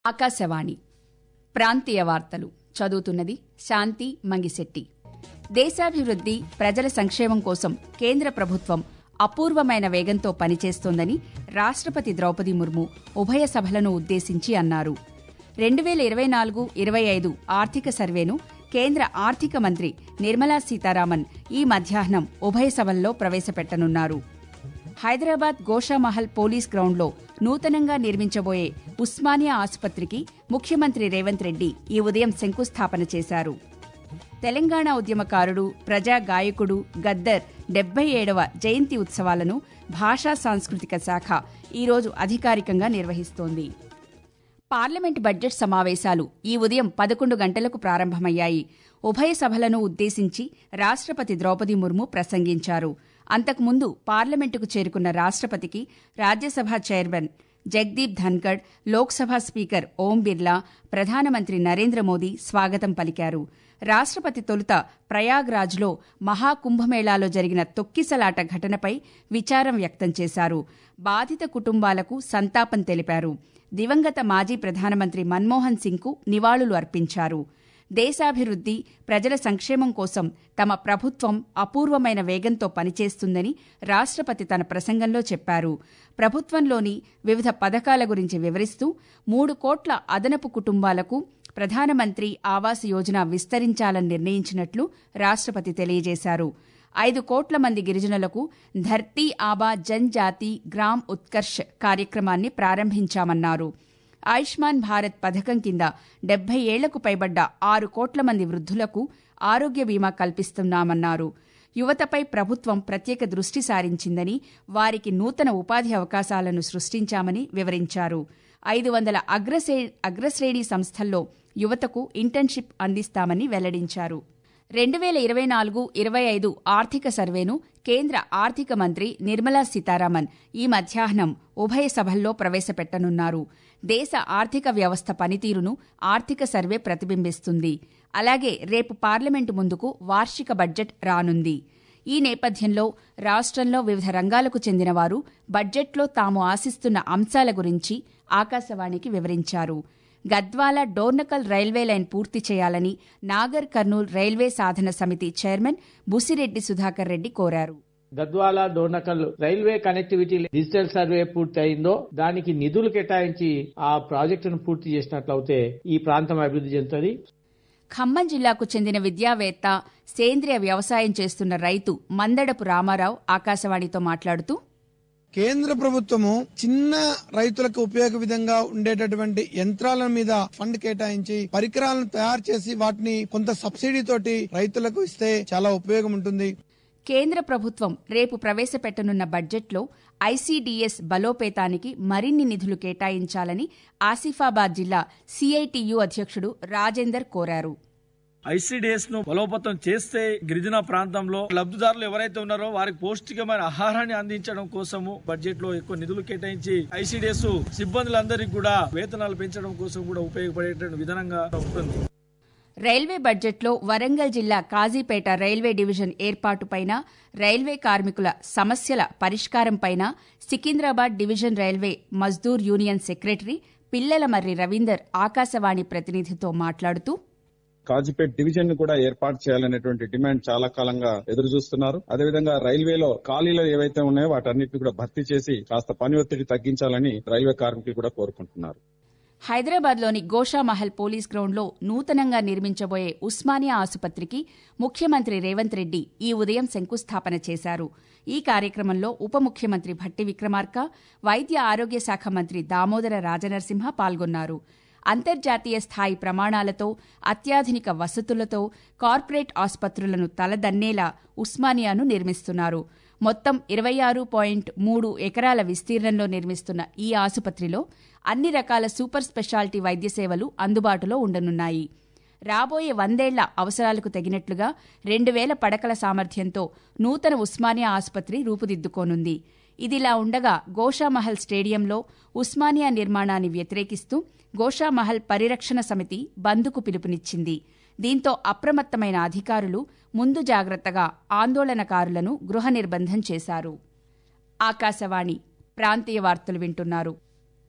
ఆకాశవాణి ప్రాంతీయ వార్తలు చదువుతున్నది శాంతి మంగిశెట్టి దేశాభివృద్ది ప్రజల సంక్షేమం కోసం కేంద్ర ప్రభుత్వం అపూర్వమైన వేగంతో పనిచేస్తోందని రాష్ట్రపతి ద్రౌపది ముర్ము ఉభయ సభలను ఉద్దేశించి అన్నారు రెండు వేల ఇరవై నాలుగు ఇరవై ఐదు ఆర్థిక సర్వేను కేంద్ర ఆర్థిక మంత్రి నిర్మలా సీతారామన్ ఈ మధ్యాహ్నం ఉభయ సభల్లో ప్రవేశపెట్టనున్నారు హైదరాబాద్ గోషామహల్ పోలీస్ గ్రౌండ్లో నూతనంగా నిర్మించబోయే ఉస్మానియా ఆసుపత్రికి ముఖ్యమంత్రి రేవంత్ రెడ్డి ఈ ఉదయం శంకుస్థాపన చేశారు తెలంగాణ ఉద్యమకారుడు ప్రజా గాయకుడు గద్దర్ డెబ్బై ఏడవ జయంతి ఉత్సవాలను భాషా సాంస్కృతిక శాఖ ఈరోజు అధికారికంగా నిర్వహిస్తోంది పార్లమెంట్ బడ్జెట్ సమావేశాలు ఈ ఉదయం పదకొండు గంటలకు ప్రారంభమయ్యాయి ఉభయ సభలను ఉద్దేశించి రాష్ట్రపతి ద్రౌపది ముర్ము ప్రసంగించారు అంతకుముందు పార్లమెంటుకు చేరుకున్న రాష్ట్రపతికి రాజ్యసభ చైర్మన్ జగదీప్ ధన్కడ్ లోక్సభ స్పీకర్ ఓం బిర్లా ప్రధానమంత్రి నరేంద్ర మోదీ స్వాగతం పలికారు రాష్ట్రపతి తొలుత ప్రయాగ్రాజ్లో మహాకుంభమేళాలో జరిగిన తొక్కిసలాట ఘటనపై విచారం వ్యక్తం చేశారు బాధిత కుటుంబాలకు సంతాపం తెలిపారు దివంగత మాజీ ప్రధానమంత్రి మన్మోహన్ సింగ్కు నివాళులు అర్పించారు దేశాభివృద్ది ప్రజల సంక్షేమం కోసం తమ ప్రభుత్వం అపూర్వమైన వేగంతో పనిచేస్తుందని రాష్ట్రపతి తన ప్రసంగంలో చెప్పారు ప్రభుత్వంలోని వివిధ పథకాల గురించి వివరిస్తూ మూడు కోట్ల అదనపు కుటుంబాలకు ప్రధానమంత్రి ఆవాస్ యోజన విస్తరించాలని నిర్ణయించినట్లు రాష్ట్రపతి తెలియజేశారు ఐదు కోట్ల మంది గిరిజనులకు ధర్తీ ఆబా జన్జాతి గ్రామ్ ఉత్కర్ష్ కార్యక్రమాన్ని ప్రారంభించామన్నారు ఆయుష్మాన్ భారత్ పథకం కింద డెబ్బై ఏళ్లకు పైబడ్డ ఆరు కోట్ల మంది వృద్ధులకు ఆరోగ్య బీమా కల్పిస్తున్నామన్నారు యువతపై ప్రభుత్వం ప్రత్యేక దృష్టి సారించిందని వారికి నూతన ఉపాధి అవకాశాలను సృష్టించామని వివరించారు ఐదు వందల అగ్రశ్రే అగ్రశ్రేణి సంస్థల్లో యువతకు ఇంటర్న్షిప్ అందిస్తామని వెల్లడించారు రెండు వేల ఇరవై నాలుగు ఇరవై ఐదు ఆర్థిక సర్వేను కేంద్ర ఆర్థిక మంత్రి నిర్మలా సీతారామన్ ఈ మధ్యాహ్నం ఉభయ సభల్లో ప్రవేశపెట్టనున్నారు దేశ ఆర్థిక వ్యవస్థ పనితీరును ఆర్థిక సర్వే ప్రతిబింబిస్తుంది అలాగే రేపు పార్లమెంటు ముందుకు వార్షిక బడ్జెట్ రానుంది ఈ నేపథ్యంలో రాష్ట్రంలో వివిధ రంగాలకు చెందిన వారు బడ్జెట్లో తాము ఆశిస్తున్న అంశాల గురించి ఆకాశవాణికి వివరించారు గద్వాల డోర్నకల్ రైల్వే లైన్ పూర్తి చేయాలని నాగర్ కర్నూల్ రైల్వే సాధన సమితి చైర్మన్ బుసిరెడ్డి సుధాకర్ రెడ్డి కోరారు Gadwal Dornakal railway connectivity digital survey పూర్తి అయిందో దానికి నిధులు కేటాయించి ఆ ప్రాజెక్టును పూర్తి చేసినట్లయితే ఈ ప్రాంతం అభివృద్ధి చెందుతుంది ఖమ్మం జిల్లాకు చెందిన విద్యావేత్త సేంద్రియ వ్యవసాయం చేస్తున్న రైతు మందడపు రామారావు ఆకాశవాణితో మాట్లాడుతూ కేంద్ర ప్రభుత్వము చిన్న రైతులకు ఉపయోగ విధంగా ఉండేటటువంటి యంత్రాల మీద ఫండ్ కేటాయించి పరికరాలను తయారు చేసి వాటిని కొంత సబ్సిడీ తోటి రైతులకు ఇస్తే చాలా ఉపయోగం ఉంటుంది కేంద్ర ప్రభుత్వం రేపు ప్రవేశపెట్టనున్న బడ్జెట్లో ఐసీడీఎస్ బలోపేతానికి మరిన్ని నిధులు కేటాయించాలని ఆసిఫాబాద్ జిల్లా సిఐటియు అధ్యక్షుడు రాజేందర్ కోరారు ఐసీడీఎస్ ను బలోపేతం చేస్తే గిరిజన ప్రాంతంలో లబ్ధిదారులు ఎవరైతే ఉన్నారో వారికి పౌష్టికమైన ఆహారాన్ని అందించడం కోసము బడ్జెట్ లో ఎక్కువ నిధులు కేటాయించి ఐసీడీఎస్ సిబ్బందులందరికీ కూడా వేతనాలు పెంచడం కోసం కూడా ఉపయోగపడేటువంటి విధానంగా ఉంటుంది రైల్వే బడ్జెట్లో వరంగల్ జిల్లా కాజీపేట రైల్వే డివిజన్ ఏర్పాటుపైన రైల్వే కార్మికుల సమస్యల పరిష్కారంపైన Secunderabad division railway Mazdoor union secretary Pillalamarri Ravinder Akashvani ప్రతినిధితో మాట్లాడుతూ కాజీపేట్ డివిజన్ ను కూడా ఏర్పాటు చేయాలనేటువంటి డిమాండ్ చాలా కాలంగా ఎదురు చూస్తున్నారు అదేవిధంగా రైల్వేలో ఖాళీలు ఏవైతే ఉన్నాయో వాటన్నిటిని కూడా భర్తీ చేసి కాస్త పని ఒత్తిడి తగ్గించాలని రైల్వే కార్మికులు కూడా కోరుకుంటున్నారు హైదరాబాద్లోని గోషామహల్ పోలీస్ గ్రౌండ్లో నూతనంగా నిర్మించబోయే ఉస్మానియా ఆసుపత్రికి ముఖ్యమంత్రి రేవంత్ రెడ్డి ఈ ఉదయం శంకుస్థాపన చేశారు ఈ కార్యక్రమంలో ఉప ముఖ్యమంత్రి భట్టి విక్రమార్క వైద్య ఆరోగ్య శాఖ మంత్రి దామోదర రాజనరసింహ పాల్గొన్నారు అంతర్జాతీయ స్థాయి ప్రమాణాలతో అత్యాధునిక వసతులతో కార్పొరేట్ ఆసుపత్రులను తలదన్నేలా ఉస్మానియాను నిర్మిస్తున్నారు మొత్తం ఇరవై ఆరు పాయింట్ మూడు ఎకరాల విస్తీర్ణంలో నిర్మిస్తున్న ఈ ఆసుపత్రిలో అన్ని రకాల సూపర్ స్పెషాలిటీ వైద్య సేవలు అందుబాటులో ఉండనున్నాయి రాబోయే వందేళ్ల అవసరాలకు తగినట్లుగా రెండు వేల పడకల సామర్థ్యంతో నూతన ఉస్మానియా ఆసుపత్రి రూపుదిద్దుకోనుంది ఇదిలా ఉండగా గోషామహల్ స్టేడియంలో ఉస్మానియా నిర్మాణాన్ని వ్యతిరేకిస్తూ గోషామహల్ పరిరక్షణ సమితి బంద్కు పిలుపునిచ్చింది దీంతో అప్రమత్తమైన అధికారులు ముందు జాగ్రత్తగా ఆందోళనకారులను గృహ నిర్బంధం చేశారు ఆకాశవాణి ప్రాంతీయ వార్తలు వింటున్నారు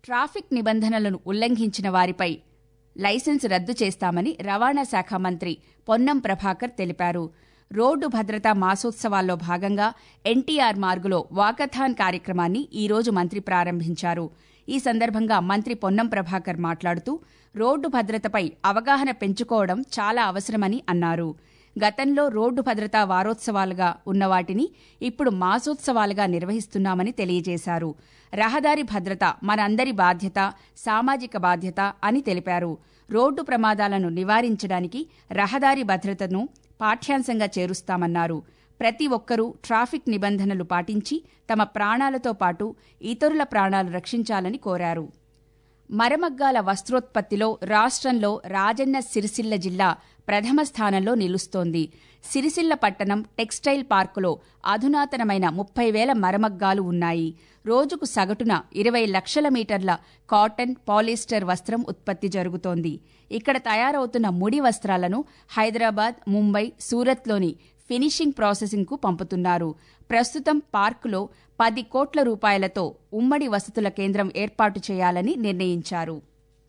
ట్రాఫిక్ నిబంధనలను ఉల్లంఘించిన వారిపై లైసెన్స్ రద్దు చేస్తామని రవాణా శాఖ మంత్రి పొన్నం ప్రభాకర్ తెలిపారు రోడ్డు భద్రతా మాసోత్సవాల్లో భాగంగా ఎన్టీఆర్ మార్గులో వాకథాన్ కార్యక్రమాన్ని ఈ రోజు మంత్రి ప్రారంభించారు ఈ సందర్భంగా మంత్రి పొన్నం ప్రభాకర్ మాట్లాడుతూ రోడ్డు భద్రతపై అవగాహన పెంచుకోవడం చాలా అవసరమని అన్నారు గతంలో రోడ్డు భద్రతా వారోత్సవాలుగా ఉన్న వాటిని ఇప్పుడు మాసోత్సవాలుగా నిర్వహిస్తున్నామని తెలియజేశారు రహదారి భద్రత మనందరి బాధ్యత సామాజిక బాధ్యత అని తెలిపారు రోడ్డు ప్రమాదాలను నివారించడానికి రహదారి భద్రతను పాఠ్యాంశంగా చేరుస్తామన్నారు ప్రతి ఒక్కరూ ట్రాఫిక్ నిబంధనలు పాటించి తమ ప్రాణాలతో పాటు ఇతరుల ప్రాణాలు రక్షించాలని కోరారు మరమగ్గాల వస్త్రోత్పత్తిలో రాష్ట్రంలో రాజన్న సిరిసిల్ల జిల్లా ప్రథమ స్థానంలో నిలుస్తోంది సిరిసిల్ల పట్టణం టెక్స్టైల్ పార్కులో అధునాతనమైన ముప్పై వేల మరమగ్గాలు ఉన్నాయి రోజుకు సగటున ఇరవై లక్షల మీటర్ల కాటన్ పాలిస్టర్ వస్త్రం ఉత్పత్తి జరుగుతోంది ఇక్కడ తయారవుతున్న ముడి వస్త్రాలను హైదరాబాద్ ముంబై సూరత్లోని ఫినిషింగ్ ప్రాసెసింగ్కు పంపుతున్నారు ప్రస్తుతం పార్కులో పది కోట్ల రూపాయలతో ఉమ్మడి వసతుల కేంద్రం ఏర్పాటు చేయాలని నిర్ణయించారు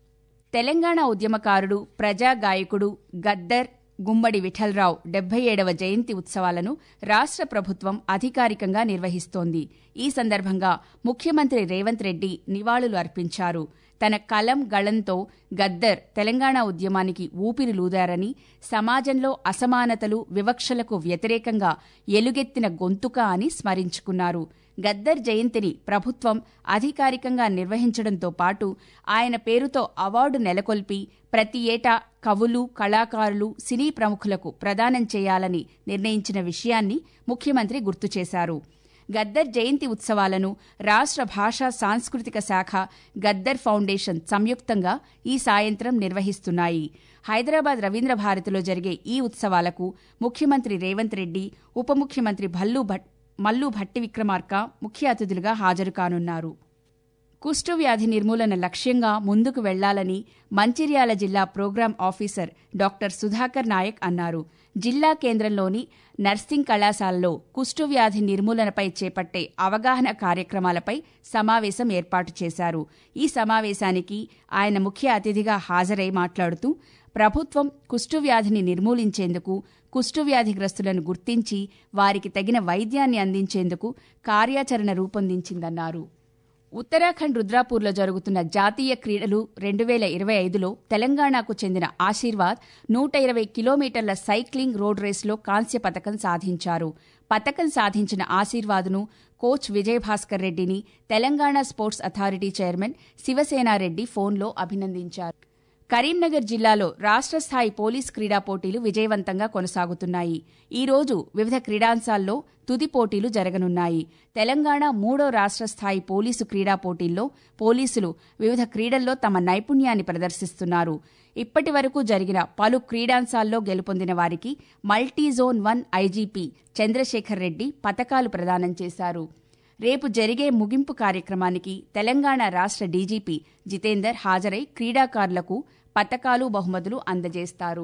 తెలంగాణ ఉద్యమకారుడు ప్రజా గాయకుడు గద్దర్ గుమ్మడి విఠలరావు డెబ్బై ఏడవ జయంతి ఉత్సవాలను రాష్ట్ర ప్రభుత్వం అధికారికంగా నిర్వహిస్తోంది ఈ సందర్భంగా ముఖ్యమంత్రి రేవంత్ రెడ్డి నివాళులు అర్పించారు తన కలం గళంతో గద్దర్ తెలంగాణ ఉద్యమానికి ఊపిరిలూదారని సమాజంలో అసమానతలు వివక్షలకు వ్యతిరేకంగా ఎలుగెత్తిన గొంతుక అని స్మరించుకున్నారు గద్దర్ జయంతిని ప్రభుత్వం అధికారికంగా నిర్వహించడంతో పాటు ఆయన పేరుతో అవార్డు నెలకొల్పి ప్రతి ఏటా కవులు కళాకారులు సినీ ప్రముఖులకు ప్రదానం చేయాలని నిర్ణయించిన విషయాన్ని ముఖ్యమంత్రి గుర్తు చేశారు గద్దర్ జయంతి ఉత్సవాలను రాష్ట్ర భాషా సాంస్కృతిక శాఖ గద్దర్ ఫౌండేషన్ సంయుక్తంగా ఈ సాయంత్రం నిర్వహిస్తున్నాయి హైదరాబాద్ రవీంద్ర భారతిలో జరిగే ఈ ఉత్సవాలకు ముఖ్యమంత్రి రేవంత్ రెడ్డి ఉప ముఖ్యమంత్రి భల్లు భట్ మల్లు భట్టి విక్రమార్క ముఖ్య అతిథులుగా హాజరు కానున్నారు కుష్టు వ్యాధి నిర్మూలన లక్ష్యంగా ముందుకు వెళ్లాలని మంచిర్యాల జిల్లా programme officer doctor Sudhakar Nayak అన్నారు జిల్లా కేంద్రంలోని నర్సింగ్ కళాశాలలో కుష్టు వ్యాధి నిర్మూలనపై చేపట్టే అవగాహన కార్యక్రమాలపై సమావేశం ఏర్పాటు చేశారు ఈ సమావేశానికి ఆయన ముఖ్య అతిథిగా హాజరై మాట్లాడుతూ ప్రభుత్వం కుష్టువ్యాధిని నిర్మూలించేందుకు కుష్టువ్యాధిగ్రస్తులను గుర్తించి వారికి తగిన వైద్యాన్ని అందించేందుకు కార్యాచరణ రూపొందించిందన్నారు ఉత్తరాఖండ్ రుద్రాపూర్లో జరుగుతున్న జాతీయ క్రీడలు రెండు వేల ఇరవై ఐదులో తెలంగాణకు చెందిన ఆశీర్వాద్ నూట ఇరవై కిలోమీటర్ల సైక్లింగ్ రోడ్ రేసులో కాంస్య పథకం సాధించారు పథకం సాధించిన ఆశీర్వాద్ను కోచ్ విజయభాస్కర్ రెడ్డిని Telangana sports authority chairman Sivasenareddy ఫోన్లో అభినందించారు కరీంనగర్ జిల్లాలో రాష్ట్ర స్థాయి పోలీస్ క్రీడా పోటీలు విజయవంతంగా కొనసాగుతున్నాయి ఈ రోజు వివిధ క్రీడాంశాల్లో తుది పోటీలు జరగనున్నాయి తెలంగాణ మూడో రాష్ట్ర స్థాయి పోలీసు క్రీడా పోటీల్లో పోలీసులు వివిధ క్రీడల్లో తమ నైపుణ్యాన్ని ప్రదర్శిస్తున్నారు ఇప్పటి వరకు జరిగిన పలు క్రీడాంశాల్లో గెలుపొందిన వారికి multi zone one IGP Chandrasekhar Reddy పతకాలు ప్రదానం చేశారు రేపు జరిగే ముగింపు కార్యక్రమానికి తెలంగాణ రాష్ట్ర డీజీపీ జితేందర్ హాజరై క్రీడాకారులకు పతకాలు బహుమతులు అందజేస్తారు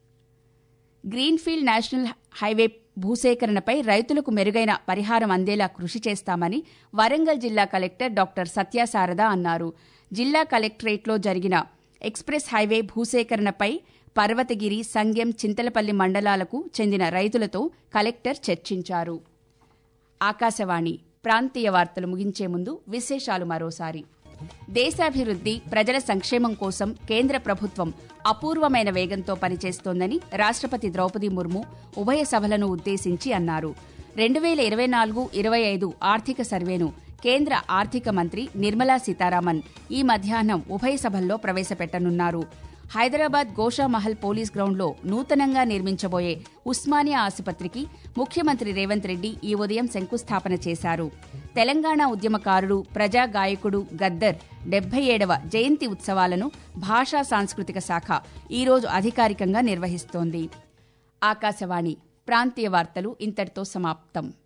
గ్రీన్ఫీల్డ్ నేషనల్ హైవే భూసేకరణపై రైతులకు మెరుగైన పరిహారం అందేలా కృషి చేస్తామని వరంగల్ జిల్లా కలెక్టర్ డాక్టర్ సత్యశారద అన్నారు జిల్లా కలెక్టరేట్లో జరిగిన ఎక్స్ప్రెస్ హైవే భూసేకరణపై పర్వతగిరి సంగెం చింతలపల్లి మండలాలకు చెందిన రైతులతో కలెక్టర్ చర్చించారు ఆకాశవాణి ప్రాంతీయ వార్తలు ముగించే ముందు విశేషాలు మరోసారి దేశాభివృద్ది ప్రజల సంక్షేమం కోసం కేంద్ర ప్రభుత్వం అపూర్వమైన వేగంతో పనిచేస్తోందని రాష్ట్రపతి ద్రౌపది ముర్ము ఉభయ సభలను ఉద్దేశించి అన్నారు రెండు వేల ఇరవై నాలుగు ఇరవై ఐదు ఆర్థిక సర్వేను కేంద్ర ఆర్థిక మంత్రి నిర్మలా సీతారామన్ ఈ మధ్యాహ్నం ఉభయ సభల్లో ప్రవేశపెట్టనున్నారు హైదరాబాద్ గోషామహల్ పోలీస్ గ్రౌండ్లో నూతనంగా నిర్మించబోయే ఉస్మానియా ఆసుపత్రికి ముఖ్యమంత్రి రేవంత్ రెడ్డి ఈ ఉదయం శంకుస్థాపన చేశారు తెలంగాణ ఉద్యమకారుడు ప్రజా గాయకుడు గద్దర్ డెబ్బై ఏడవ జయంతి ఉత్సవాలను భాషా సాంస్కృతిక శాఖ ఈరోజు అధికారికంగా నిర్వహిస్తోంది ఆకాశవాణి ప్రాంతీయ వార్తలు ఇంతటితో సమాప్తం